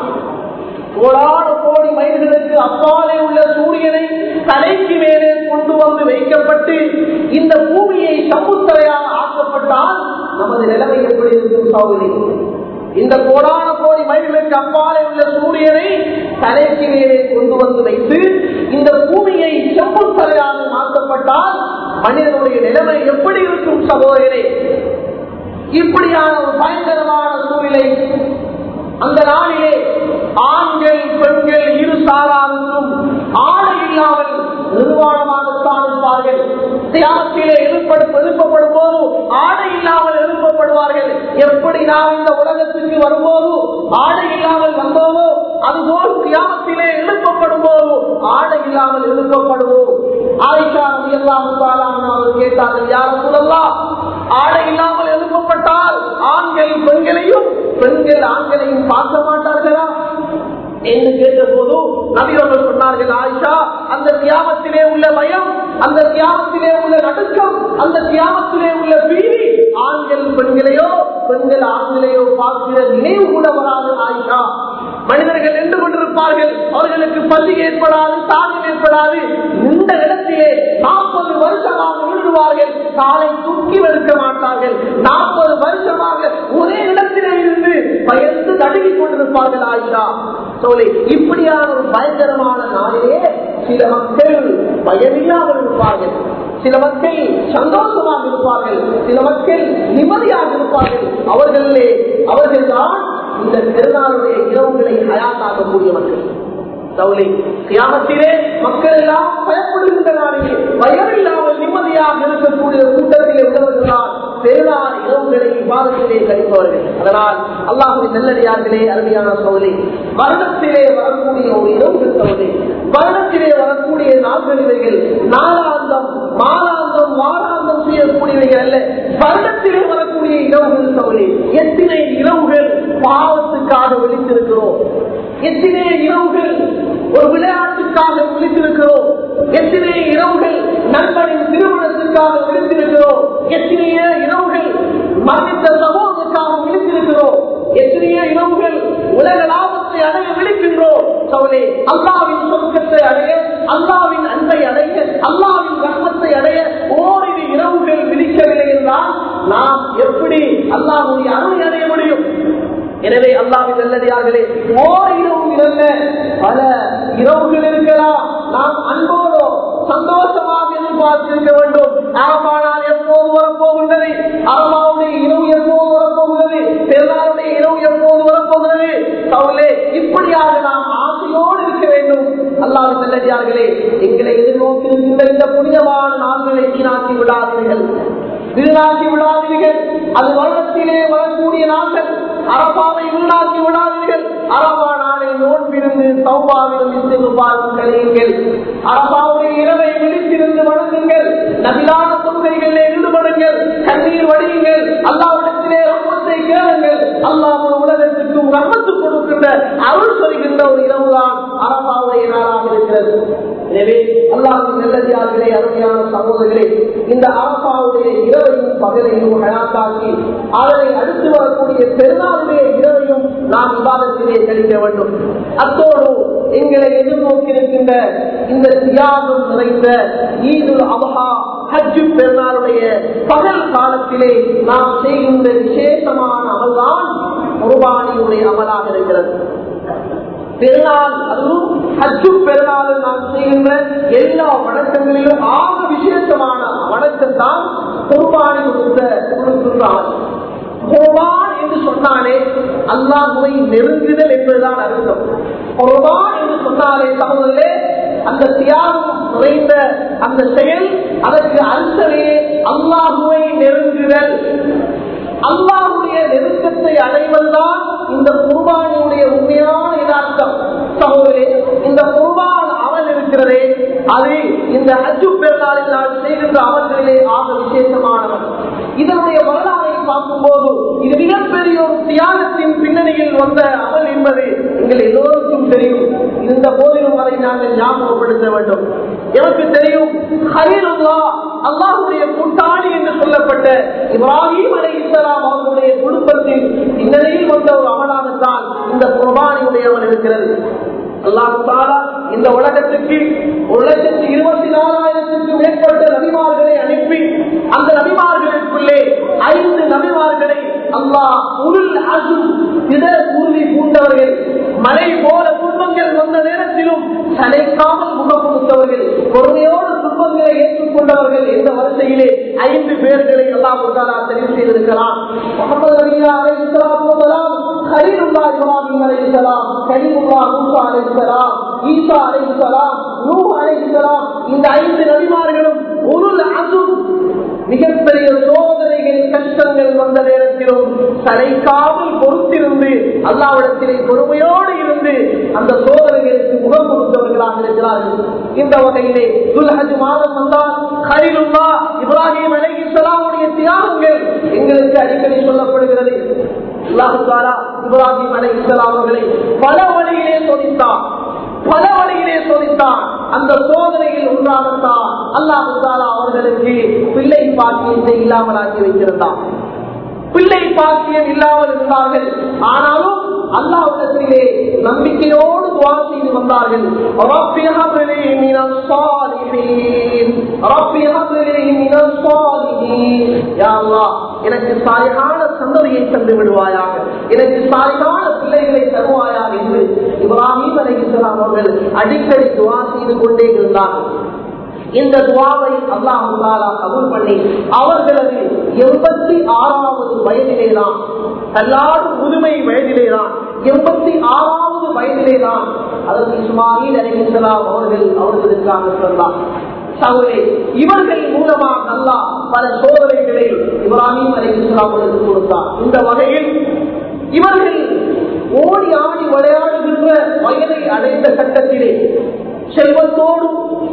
கோடான கோடி மைல்களுக்கு அப்பாலே உள்ள சூரியனை தலைக்கு மேலே கொண்டு வந்து வைக்கப்பட்டு இந்த பூமியை சமுத்திரையாக ஆக்கப்பட்டால் நமது நிலைமை எப்படி இருக்கும் சௌகரி இந்த கோடான கோடி மைல்களுக்கு அப்பாலே உள்ள சூரியனை தலைக்கு மேலே கொண்டு வந்து வைத்து இந்த பூமியை செம்புத்தரையாக மாற்றப்பட்டால் மனிதனுடைய நிலைமை எப்படி இருக்கும் சகோதரனே இப்படியான ஒரு பயங்கரமான சூழ்நிலை அந்த நாளிலே ஆண்கள் பெண்கள் இரு சாராருக்கும் ஆடை இல்லாமல் நிர்வாணமாகத்தான் இருப்பார்கள் தியாகத்திலே எழுப்படும் எழுப்பப்படும் போது ஆடை இல்லாமல் எழுப்பப்படுவார்கள் எப்படி நாம் இந்த உலகத்துக்கு வரும்போது ஆடை இல்லாமல் வந்தோமோ அதுபோல் தியாகத்திலே எழுப்பப்படும் போது ஆடை இல்லாமல் எழுப்பப்படுவோம் ஆயிஷா எல்லாம் கேட்டார்கள் யாரும் சொல்லலாம் ஆடை இல்லாமல் எழுப்பப்பட்டால் ஆண்கள் பெண்களையும் பெண்கள் ஆண்களையும் பார்க்க மாட்டார்களா என்று கேட்ட போது நபியவர்கள் சொன்னார்கள் ஆயிஷா அந்த தியாகத்திலே உள்ள பயம் அந்த தியாகத்திலே உள்ள நடுக்கம் அந்த தியாகத்திலே உள்ள பீதி ஆண்கள் பெண்களையோ பெண்கள் ஆண்களையோ பார்க்கிற நினைவு கூட வராது ஆயிஷா மனிதர்கள் நின்று கொண்டிருப்பார்கள் அவர்களுக்கு பள்ளி ஏற்படாது தாகம் ஏற்படாது இந்த இடத்திலே நாற்பது வருஷமாக விழுவார்கள் காலை தூக்கி வெறுக்க மாட்டார்கள் நாற்பது வருஷமாக ஒரே இடத்திலே இருந்து பயந்து தடுக்கிக் கொண்டிருப்பார்கள் ஆயிஷா சோலை இப்படியான ஒரு பயங்கரமான நாளிலே சில மக்கள் பயமில்லாமல் இருப்பார்கள் சில மக்கள் சந்தோஷமாக இருப்பார்கள் சில மக்கள் நிம்மதியாக இருப்பார்கள் அவர்களே அவர்கள்தான் இந்த பெருநாளுடைய இரவுகளை ஹயாத்தாக்கக்கூடிய மக்கள் சவுளி கியாமத்திலே மக்கள் எல்லாம் பயப்படுகின்ற நாளிலே பயம் இல்லாமல் நிம்மதியாக இருக்கக்கூடிய கூட்டத்திலே உள்ளவர்கள்தான் பெருநாள் இரவுகளை விவாதத்திலே கழிப்பவர்கள் அதனால் அல்லாஹுவின் நல்லடியார்களே அருமையான சோழி வருடத்திலே வரக்கூடிய ஒரு இரவு சோழி வருடத்திலே வரக்கூடிய நாட்கள் இவைகள் நாளாந்தம் மாலாந்தம் வாராந்தம் செய்யக்கூடியவைகள் அல்ல வருடத்திலே வரக்கூடிய இரவுகள் சோழி எத்தனை இரவுகள் பாவத்துக்காக விழித்திருக்கிறோம் எத்தனை இரவுகள் ஒரு விளையாட்டுக்காக விழித்திருக்கிறோம் எத்தனை இரவுகள் நண்பனின் திருமணத்துக்காக விழித்திருக்கிறோம் எத்தனையோ இரவுகள் மறைந்த சமூகத்துக்காக விழித்திருக்கிறோம் எத்தனையோ இரவுகள் உலக லாபத்தை அடைய விழிக்கின்றோம் சவுளே அல்லாவின் சொர்க்கத்தை அடைய அல்லாவின் அன்பை அடைய அல்லாவின் ரத்தத்தை அடைய ஓரிரு இரவுகள் விழிக்கவில்லை என்றால் நாம் எப்படி அல்லாவுடைய அருளை அடைய முடியும் எனவே அல்லாவின் நல்லடியார்களே ஓர் இரவு இல்ல பல இரவுகள் இருக்கலாம் நாம் அன்போடோ சந்தோஷமாக எதிர்பார்த்திருக்க வேண்டும் அரமானால் எப்போது வரப்போகின்றது அரமாவுடைய இரவு எப்போது வரப்போகிறது பெருநாளுடைய இரவு எப்போது வரப்போகிறது அவர்களே இப்படியாக நாம் ஆசையோடு இருக்க வேண்டும் அல்லாவின் நல்லடியார்களே எங்களை எதிர்நோக்கி இருக்கின்ற இந்த புனிதமான நாள்களை வீணாக்கி விடாதீர்கள் வீணாக்கி விடாதீர்கள் அது வருடத்திலே வரக்கூடிய நாட்கள் அரபாவை வீணாக்கி விடாதீர்கள் அரபா நாளை நோன்பிருந்து சௌபாவிலும் இஸ்திகுபாலும் கழியுங்கள் அரபாவுடைய இரவை விழித்திருந்து வணங்குங்கள் நபிலான தொகைகளிலே ஈடுபடுங்கள் கண்ணீர் வடியுங்கள் அல்லாவிடத்திலே ரம்மத்தை கேளுங்கள் அல்லாஹ் உலகத்திற்கும் ரம்மத்து கொடுக்கின்ற அருள் சொல்கின்ற ஒரு இரவுதான் அரபாவுடைய நாளாக இருக்கிறது எனவே அல்லாஹின் நல்லதியார்களே அருமையான சகோதரர்களே இந்த அரபாவுடைய இரவையும் பகலையும் ஹயாத்தாக்கி அதனை அடுத்து வரக்கூடிய பெருநாளுடைய இரவையும் நாம் விவாதத்திலே கழிக்க வேண்டும் அத்தோடு எங்களை எதிர்நோக்கி இருக்கின்ற இந்த தியாகம் நிறைந்த ஈதுல் அபஹா ஹஜ்ஜு பெருநாளுடைய பகல் காலத்திலே நாம் செய்கின்ற விசேஷமான அமல்தான் குர்பானியுடைய அமலாக இருக்கிறது பெருநாள் அதுவும் ஹஜ்ஜு பெருநாள் நாம் செய்கின்ற எல்லா வணக்கங்களிலும் ஆக விசேஷமான வணக்கம் தான் குர்பானி கொடுத்த கொடுக்கின்றார் குர்பான் என்று சொன்னாலே அல்லாஹுவை நெருங்குதல் என்பதுதான் அர்த்தம் குர்பான் என்று சொன்னாலே சகோதரே அந்த தியாகம் நிறைந்த அந்த செயல் அதற்கு அர்த்தமே அல்லாஹுவை நெருங்குதல் அல்லாஹுடைய நெருக்கத்தை அடைவதுதான் இந்த குர்பானியுடைய உண்மையான இதார்த்தம் சகோதரே இந்த குர்பான் அமல் இருக்கிறதே அது இந்த அஜு பெருநாளில் நான் செய்கின்ற அமல்களிலே ஆக விசேஷமானவன் இதனுடைய வரலாறை பார்க்கும்போது இது மிகப்பெரிய ஒரு தியாகத்தின் பின்னணியில் வந்த அமல் என்பது எங்கள் எல்லோருக்கும் தெரியும் இருந்த போதிலும் அதை நாங்கள் ஞாபகப்படுத்த வேண்டும் எனக்கு தெரியும் ஹரீருல்லா அல்லாஹுடைய கூட்டாளி என்று சொல்லப்பட்ட இப்ராஹிம் அலை இஸ்லாம் அவர்களுடைய குடும்பத்தில் பின்னணியில் வந்த ஒரு அமலாகத்தான் இந்த குர்பானியுடையவன் இருக்கிறது அல்லாஹு தாலா இந்த உலகத்துக்கு ஒரு லட்சத்தி இருபத்தி நாலாயிரத்துக்கும் மேற்பட்ட நபிமார்களை அனுப்பி அந்த நபிமார்களுக்குள்ளே ஐந்து நபிமார்களை அல்லாஹ் உருள் அசு திட உறுதி பூண்டவர்கள் மழை போல துன்பங்கள் வந்த நேரத்திலும் சளைக்காமல் முகம் கொடுத்தவர்கள் பொறுமையோடு துன்பங்களை ஏற்றுக்கொண்டவர்கள் என்ற வரிசையிலே ஐந்து பேர்களை எல்லாம் தெரிவு செய்திருக்கிறான் முகமது நபியா அலை இஸ்லாம் கரீருல்லா இப்ராஹிம் அலை இஸ்லாம் கரீமுல்லா மூசா அலை இஸ்லாம் ஈசா அலை இஸ்லாம் நூ அலை இஸ்லாம் இந்த ஐந்து நபிமார்களும் ஒரு அசும் மிகப்பெரிய சோதனைகள் கஷ்டங்கள் வந்த நேரத்திலும் சளைக்காமல் பொறுத்திருந்து அல்லாவிடத்திலே பொறுமையோடு இருந்து அந்த சோதனைகளுக்கு முகம் கொடுத்தவர்களாக இருக்கிறார்கள் இந்த வகையிலே துல்ஹஜ் மாதம் வந்தால் ஹரிலுல்லா இப்ராஹிம் அலை இஸ்லாமுடைய தியாகங்கள் எங்களுக்கு அடிக்கடி சொல்லப்படுகிறது இப்ராஹிம் அலை இஸ்லாம் அவர்களை பல வழியிலே சோதித்தார் பல வழியிலே சோதித்தான் அந்த சோதனையில் ஒன்றாகத்தான் அல்லாஹு தாலா அவர்களுக்கு பிள்ளை பாக்கியத்தை இல்லாமல் ஆக்கி வைத்திருந்தான் பிள்ளை பாக்கியம் இல்லாமல் இருந்தார்கள் ஆனாலும் அல்லாஹிலே நம்பிக்கையோடு துவா செய்து வந்தார்கள் ரப்பி ஹப்லி மினஸ் ஸாலிஹீன் ரப்பி ஹப்லி மினஸ் ஸாலிஹீன் யா அல்லாஹ் எனக்கு சாலிகான சந்ததியை தந்து விடுவாயாக எனக்கு சாலிகான பிள்ளைகளை தருவாயாக என்று இப்ராஹிம் அலைஹிஸ்ஸலாம் அவர்கள் அடிக்கடி துவா செய்து கொண்டே இருந்தார்கள் இந்த துவாவை அல்லாஹு தாலா கபூல் பண்ணி அவர்களது எண்பத்தி ஆறாவது வயதிலேதான் எல்லாரும் முதுமை வயதிலேதான் எண்பத்தி ஆறாவது வயதிலேதான் அதற்கு இஸ்மாயில் அலிசலாம் அவர்கள் அவர்களுக்காக சொன்னார் சகோதரி இவர்கள் மூலமாக அல்லா பல சோதனைகளை இப்ராஹிம் அலிசலாம் அவர்களுக்கு கொடுத்தார் இந்த வகையில் இவர்கள் ஓடி ஆடி விளையாடுகின்ற வயதை அடைந்த கட்டத்திலே செல்வத்தோடு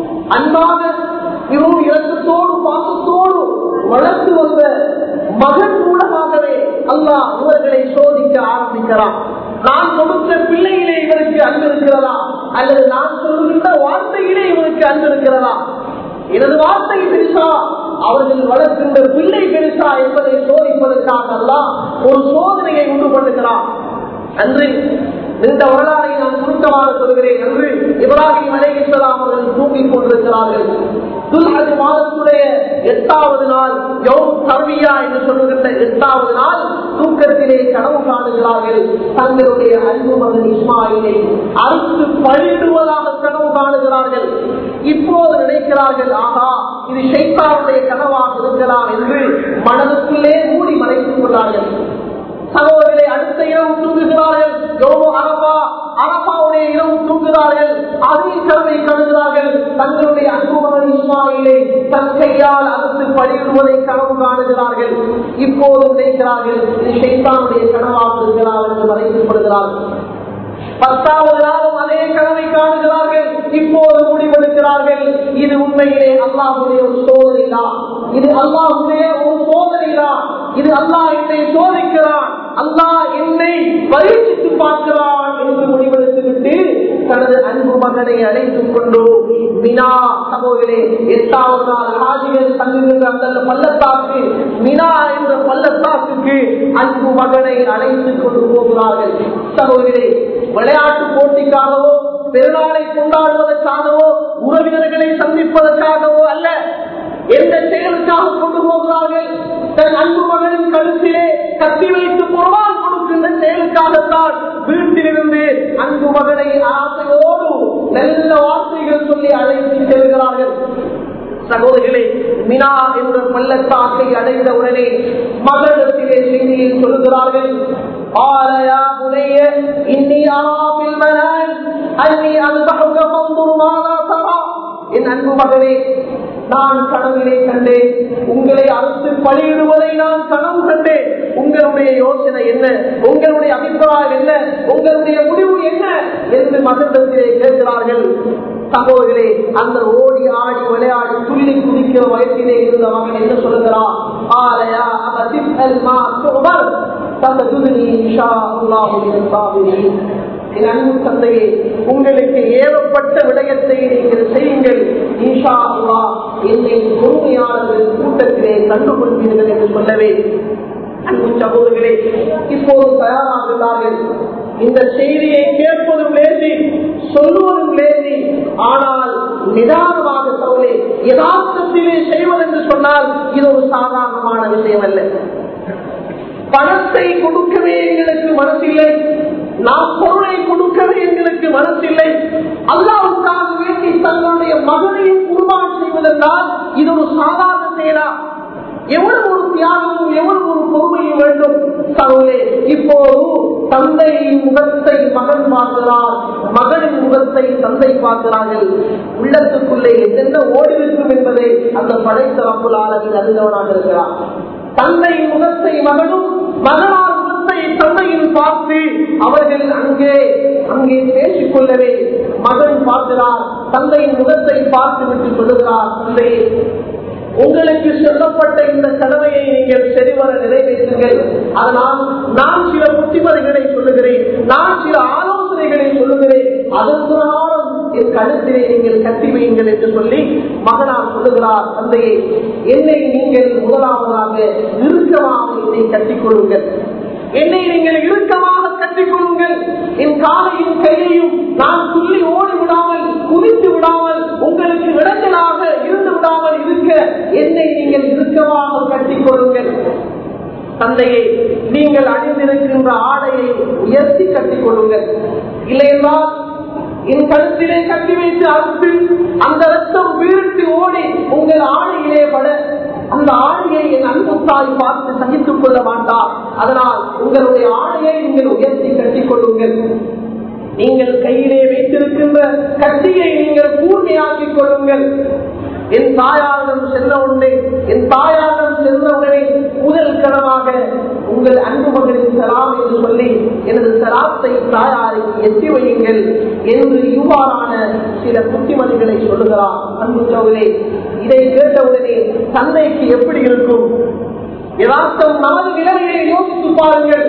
அன்பாக மிகவும் இறக்கத்தோடு பாசத்தோடு வளர்த்து வந்த மகன் மூலமாகவே அல்லாஹ் இவர்களை சோதிக்க ஆரம்பிக்கிறான் நான் கொடுத்த பிள்ளையிலே இவருக்கு அன்பு இருக்கிறதா அல்லது நான் சொல்லுகின்ற வார்த்தையிலே இவருக்கு அன்பு இருக்கிறதா எனது வார்த்தை பெருசா அவர்கள் வளர்க்கின்ற பிள்ளை பெருசா என்பதை சோதிப்பதற்காக எல்லாம் ஒரு சோதனையை உண்டு பண்ணுகிறார் அன்று இந்த வரலாறை நான் சுருக்கமாக சொல்கிறேன் என்று இப்ராஹிம் அலைஹிஸ்ஸலாம் அவர்கள் தூங்கிக் கொண்டிருக்கிறார்கள் துல்ஹஜ் மாதத்துடைய எட்டாவது நாள் யௌம் தர்வியா என்று சொல்லுகின்ற எட்டாவது நாள் தூக்கத்திலே கனவு காணுகிறார்கள் தங்களுடைய அன்பு மகன் இஸ்மாயிலை அறுத்து பழிடுவதாக கனவு காணுகிறார்கள் இப்போது நினைக்கிறார்கள் ஆகா இது ஷைத்தாவுடைய கனவாக இருக்கலாம் என்று மனதுக்குள்ளே மூடி மறைத்துக் கொண்டார்கள் சகோதரரை அடுத்த இரவு தூங்குகிறார்கள் யோகோ அரபா அரபாவுடைய இரவு தூங்குகிறார்கள் அதில் கருவை கழுகிறார்கள் தங்களுடைய அன்புமகன் இஸ்மாயிலே தன் கையால் அறுத்து பழிடுவதை கனவு காணுகிறார்கள் இப்போது நினைக்கிறார்கள் இது ஷைத்தானுடைய கனவாக இருக்கிறார் என்று மறைத்துக் கொள்கிறார்கள் பத்தாவது நாளும் அதே கனவை காணுகிறார்கள் இப்போது முடிவெடுக்கிறார்கள் இது உண்மையிலே அல்லாஹுடைய ஒரு சோதனை தான் இது அல்லாஹுடைய ஒரு சோதனை தான் இது அல்லாஹ் என்னை சோதிக்கிறான் அல்லாஹ் என்னை பரீட்சித்து பார்க்கிறான் என்று முடிவெடுத்து விட்டு தனது அன்பு மகனை அழைத்துக் கொண்டு மினா சகோதரே எட்டாவது நாள் ஹாஜிகள் தங்குகின்ற அந்த பள்ளத்தாக்கு மினா என்ற பள்ளத்தாக்குக்கு அன்பு மகனை அழைத்துக் கொண்டு போகிறார்கள் சகோதரே விளையாட்டு போட்டிக்காகவோ பெருநாளை கொண்டாடுவதற்காகவோ உறவினர்களை சந்திப்பதற்காகவோ அல்ல எந்த செயலுக்காக கொண்டு போகிறார்கள் தன் அன்பு மகனின் கழுத்திலே கத்தி வைத்து பொருளால் கொடுக்கின்ற செயலுக்காகத்தான் வீட்டிலிருந்து அன்பு மகனை ஆசையோடு நல்ல வார்த்தைகள் சொல்லி அழைத்து செல்கிறார்கள் சகோதரிகளே மினா என்ற பள்ளத்தாக்கை அடைந்த உடனே மகளிடத்திலே செய்தியை சொல்கிறார்கள் قال يا بني إني أرى في المنام أني أذبحك فانظر ماذا ترى என் அன்பு மகனே நான் கனவிலே கண்டேன் உங்களை அறுத்து பலியிடுவதை நான் கனவு கண்டேன் உங்களுடைய யோசனை என்ன உங்களுடைய அபிப்பிராயம் என்ன உங்களுடைய முடிவு என்ன என்று மகளிடத்திலே கேட்கிறார்கள் சகோதரே அந்த ஓடி ஆடி விளையாடி துள்ளி குதிக்கிற வயசிலே இருந்த மகன் என்ன சொல்லுகிறான் ஆலயா அவர் மா சுபர் தந்ததுனி இன்ஷா அல்லாஹு மினல் சாபிரீன் என் அன்பு தந்தையே உங்களுக்கு ஏவப்பட்ட விடயத்தை நீங்கள் செய்யுங்கள் ஈஷா அல்லா என்னை பொறுமையாளர்கள் கூட்டத்திலே கண்டுகொள்வீர்கள் என்று சொல்லவே அன்பு சகோதரர்களே இப்போது தயாராகிறார்கள் இந்த செய்தியை கேட்பதும் லேசி சொல்லுவதும் லேசி ஆனால் நிதானமாக சோழே யதார்த்தத்திலே செய்வதென்று சொன்னால் இது ஒரு சாதாரணமான விஷயம் அல்ல பணத்தை கொடுக்கவே எங்களுக்கு மனசில்லை நாம் பொருளை கொடுக்கவே எங்களுக்கு மனசில்லை அல்லாவுக்காக வேண்டி தங்களுடைய மகனையும் குர்பான் செய்வதென்றால் இது ஒரு சாதாரண செயலா எவ்வளவு ஒரு தியாகமும் எவ்வளவு ஒரு பொறுமையும் வேண்டும் சகோதரே இப்போது தந்தையின் முகத்தை மகன் பார்க்கிறார் மகனின் முகத்தை தந்தை பார்க்கிறார்கள் உள்ளத்துக்குள்ளே என்னென்ன ஓடிருக்கும் என்பதை அந்த படைத்த ரப்புலாளர்கள் அறிந்தவனாக இருக்கிறார் தந்தையின் முகத்தை மகனும் மகனார் முகத்தை தந்தையின் பார்த்து அவர்கள் அங்கே அங்கே பேசிக் கொள்ளவே மகன் பார்க்கிறார் தந்தையின் முகத்தை பார்த்து விட்டு சொல்லுகிறார் தந்தை உங்களுக்கு சொல்லப்பட்ட இந்த கடமையை நீங்கள் சரிவர நிறைவேற்றுங்கள் அதனால் நான் சில புத்திமதிகளை சொல்லுகிறேன் நான் சில ஆலோசனைகளை சொல்லுகிறேன் அதன் பிரகாரம் என் கழுத்திலே நீங்கள் கட்டி வையுங்கள் என்று சொல்லி மகனார் சொல்லுகிறார் தந்தையை என்னை நீங்கள் முதலாவதாக இறுக்கமாக என்னை கட்டிக் கொள்ளுங்கள் என்னை நீங்கள் இறுக்கமாக கட்டிக் கொள்ளுங்கள் என் காலையும் கையையும் நான் துள்ளி ஓடி விடாமல் குதித்து விடாமல் உங்களுக்கு விடங்களாக இருந்து விடாமல் இருக்க என்னை நீங்கள் இறுக்கமாக கட்டிக் கொள்ளுங்கள் தந்தையை நீங்கள் அணிந்திருக்கின்ற ஆடையை உயர்த்தி கட்டிக் கொள்ளுங்கள் இல்லையென்றால் என் கழுத்திலே கட்டி வைத்து அறுத்து அந்த ரத்தம் வீழ்த்தி ஓடி உங்கள் ஆடையிலே பட அந்த ஆணையை என் அன்பு தாய் பார்த்து சகித்துக் கொள்ள மாட்டார் அதனால் உங்களுடைய ஆணையை நீங்கள் உயர்த்தி கட்டிக் கொள்ளுங்கள் நீங்கள் கையிலே வைத்திருக்கின்ற கட்சியை நீங்கள் கூர்மையாக்கிக் கொள்ளுங்கள் என் தாயாரிடம் சென்ற உடனே என் தாயாரிடம் சென்ற உடனே முதல் கனவாக உங்கள் அன்பு மகனின் சலாம் என்று சொல்லி எனது சலாத்தை தாயாருக்கு எட்டி வையுங்கள் என்று இவ்வாறான சில புத்திமதிகளை சொல்லுகிறார் அன்பு சோதரே இதை கேட்டவுடனே தந்தைக்கு எப்படி இருக்கும் யதார்த்தம் நமது நிலைமையை யோசித்து பாருங்கள்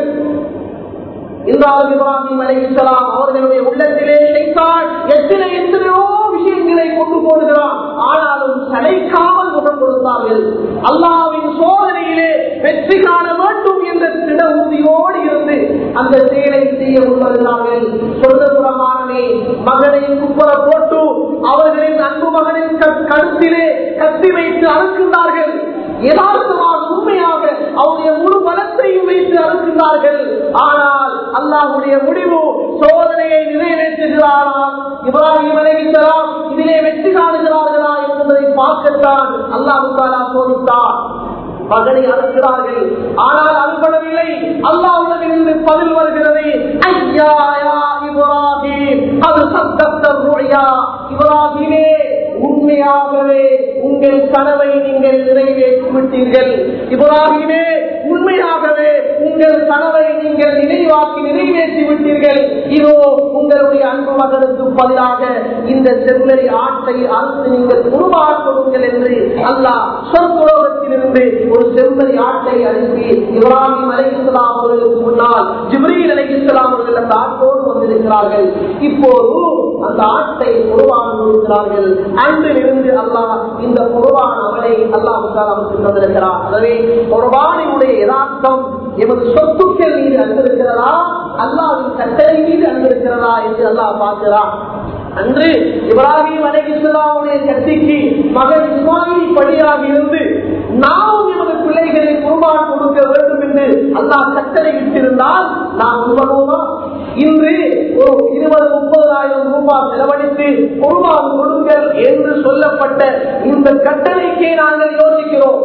இன்றாவது இப்ராஹிம் அலைஹிஸ்ஸலாம் அவர்களுடைய உள்ளத்திலே ஷைத்தான் எத்தனை எத்தனையோ விஷயங்களை கொண்டு போடுகிறான் ஆனாலும் சளைக்காமல் முகம் கொடுத்தார்கள் அல்லாவின் சோதனையிலே வெற்றி காண வேண்டும் என்ற திட உறுதியோடு இருந்து அந்த செயலை செய்ய முன்வருகிறார்கள் சொந்தபுரமானே மகனை குப்புற போட்டு அவர்களின் அன்பு மகனின் க- கழுத்திலே கத்தி வைத்து அறுக்கின்றார்கள் யதார்த்தமாக உண்மையாக அவருடைய முழு பலத்தையும் வைத்து அறுக்கின்றார்கள் ஆனால் அல்லாஹுடைய முடிவு சோதனையை நிறைவேற்றுகிறாரா இப்ராஹிம் அலைஹிஸ்ஸலாம் இதிலே வெற்றி காணுகிறார்களா என்பதை பார்க்கத்தான் அல்லாஹு தாலா சோதித்தார் மகனை அறுக்கிறார்கள் ஆனால் அறுபடவில்லை அல்லாஹ்விடமிருந்து பதில் வருகிறது ஐயா யா இப்ராஹிம் அது சத்தத்த ருயா இப்ராஹிமே உண்மையாகவே உங்கள் கனவை நீங்கள் நிறைவேற்றி விட்டீர்கள் இப்ராஹிமே உண்மையாகவே உங்கள் கனவை நீங்கள் நினைவாக்கி நிறைவேற்றி விட்டீர்கள் இதோ உங்களுடைய அன்பு மகனுக்கு பதிலாக இந்த செம்மறி ஆட்டை அறுத்து நீங்கள் உருவாக்குங்கள் என்று அல்லாஹ் சொற்குலோகத்திலிருந்து ஒரு செம்மறி ஆட்டை அனுப்பி இப்ராஹிம் அலை இஸ்லாம் அவர்களுக்கு முன்னால் ஜிப்ரீல் அலை இஸ்லாம் அவர்கள் அந்த ஆட்டோடு வந்திருக்கிறார்கள் இப்போது அந்த ஆட்டை குருவான் கொடுக்கிறார்கள் அன்றிலிருந்து அல்லாஹ் இந்த குருவான் அவனை அல்லாஹ் நமக்கு தந்திருக்கிறார் எனவே குருவானினுடைய யதார்த்தம் எமது சொத்துக்கள் மீது அன்பிருக்கிறதா அல்லாவின் கட்டளை மீது அன்பிருக்கிறதா என்று அல்லாஹ் பார்க்கிறான் அன்று இப்ராஹிம் அலைஹிஸ்ஸலாமுடைய கட்சிக்கு மகன் இஸ்மாயில் படியாக இருந்து நாம் எமது பிள்ளைகளை குர்பான் கொடுக்க வேண்டும் என்று அல்லாஹ் கட்டளை இட்டிருந்தால் நாம் உருவமா இன்று ஒரு இருபது முப்பதாயிரம் ரூபாய் செலவழித்து குர்பான் கொடுங்கள் என்று சொல்லப்பட்ட இந்த கட்டளைக்கே நாங்கள் யோசிக்கிறோம்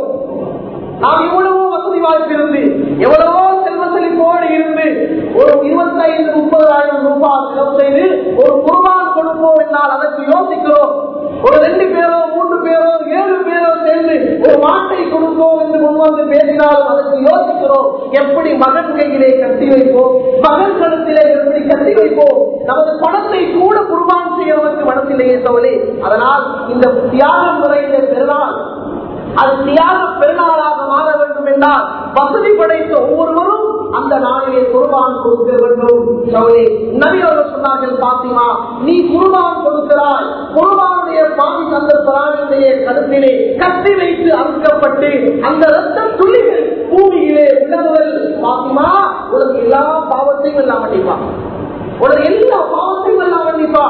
நாம் எவ்வளவோ வசதி வாய்ப்பிருந்து எவ்வளவோ செல்வ செழிப்போடு இருந்து ஒரு இருபத்தைந்து முப்பதாயிரம் ரூபாய் செலவு செய்து ஒரு குர்பான் கொடுப்போம் என்றால் அதற்கு யோசிக்கிறோம் ஒரு ரெண்டு பேரோ மூன்று பேரோ ஏழு பேரோ சேர்ந்து ஒரு மாட்டை கொடுப்போம் என்று முன்வந்து பேசினாலும் அதற்கு யோசிக்கிறோம் எப்படி மகன் கையிலே கட்டி வைப்போம் மகன் கழுத்திலே எப்படி கட்டி வைப்போம் நமது பணத்தை கூட குர்பான் செய்வதற்கு மனசிலேயே தோழி அதனால் இந்த தியாகம் நிறைந்த பெருநாள் அது தியாக பெருநாளாக மாற வேண்டும் என்றால் வசதி படைத்த ஒவ்வொருவரும் அந்த நாளிலே குர்பான் கொடுக்க வேண்டும் சௌரி நபி அவர்கள் சொன்னார்கள் பாத்திமா நீ குர்பான் கொடுக்கிறாய் குர்பானுடைய பாதி தந்த பிராணியுடைய கருத்திலே கட்டி வைத்து அறுக்கப்பட்டு அந்த ரத்த துளிகள் பூமியிலே விழுந்தவர்கள் பாத்திமா உனக்கு எல்லா பாவத்தையும் எல்லாம் மன்னிப்பா உனக்கு எல்லா பாவத்தையும் எல்லாம் மன்னிப்பா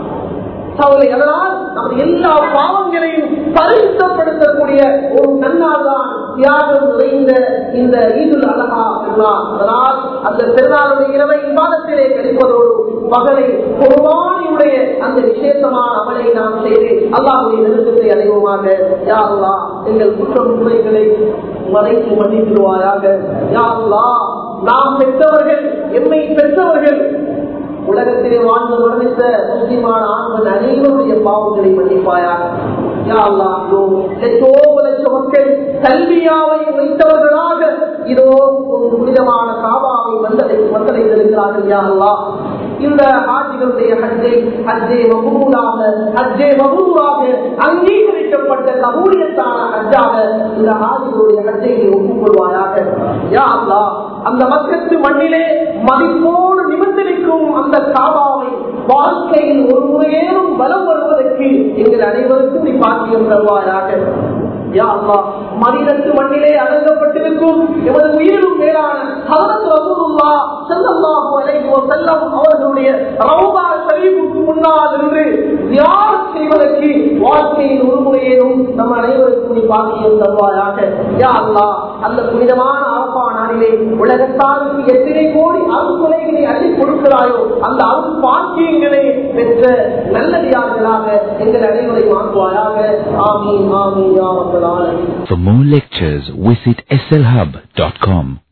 சவுலை அதனால் நமது எல்லா பாவங்களையும் பரிசுத்தப்படுத்தக்கூடிய ஒரு நன்னாள் தான் தியாகம் நிறைந்த இந்த ஈதுல் அழகா பெருநாள் அதனால் அந்த பெருநாளுடைய இரவை விவாதத்திலே கழிப்பதோடு மகளை குர்பானியுடைய அந்த விசேஷமான அமலை நாம் செய்து அல்லாஹுடைய நெருக்கத்தை அடைவோமாக யா அல்லாஹ் எங்கள் குற்றம் குறைகளை மறைத்து மன்னித்துடுவாயாக யா அல்லாஹ் நாம் பெற்றவர்கள் எம்மை பெற்றவர்கள் உலகத்திலே வாழ்ந்து மரணித்த முஸ்லிமான ஆண்கள் அனைவருடைய பாவங்களை மன்னிப்பாயாக யா அல்லாஹ், இதோ லட்சோ லட்ச மக்கள் கல்வியாவை வைத்தவர்களாக இதோ ஒரு புனிதமான காபாவை வந்தடை வந்தடைந்திருக்கிறார்கள் யா அல்லாஹ். இந்த ஆட்சிகளுடைய ஹஜ்ஜை ஹஜ்ஜே மபூராக ஹஜ்ஜே மபூராக அங்கீகரிக்கப்பட்ட கபூலியத்தான ஹஜ்ஜாக இந்த ஆட்சிகளுடைய ஹஜ்ஜை நீ ஒப்புக்கொள்வாயாக யா அல்லாஹ், அந்த மக்கத்து மண்ணிலே மதிப்போடு நிமிர்ந்திருக்கும் அந்த காபாவை வாழ்க்கையில் ஒரு முறையேனும் பலம் வருவதற்கு எங்கள் அனைவருக்கும் நீ பாக்கியம் தருவாயாக யா அல்லாஹ், மனிதத்து மண்ணிலே அடங்கப்பட்டிருக்கும் எமது உயிரும் மேலான ஹதரத் ரசூலுல்லாஹ் ஸல்லல்லாஹு அலைஹி வஸல்லம் அவர்களுடைய ரவுதா ஷரீஃபுக்கு முன்னால் இருந்து தியானம் செய்வதற்கு வாழ்க்கையில் ஒரு முறையேனும் நம் அனைவருக்கும் நீ பாக்கியம் தருவாயாக யா அல்லாஹ் அந்த புனிதமான ஆப்பா நாளிலே உலகத்தாருக்கு எத்தனை கோடி அருள்கொலைகளை அள்ளி கொடுக்கிறாயோ அந்த அருள் பாக்கியங்களை பெற்ற நல்லடியார்களாக எங்கள் அனைவரை மாற்றுவாயாக புரிவாயாக ஆமீன் ஆமீன் யா ரப்பல் ஆலமீன் For more lectures, visit slhub.com.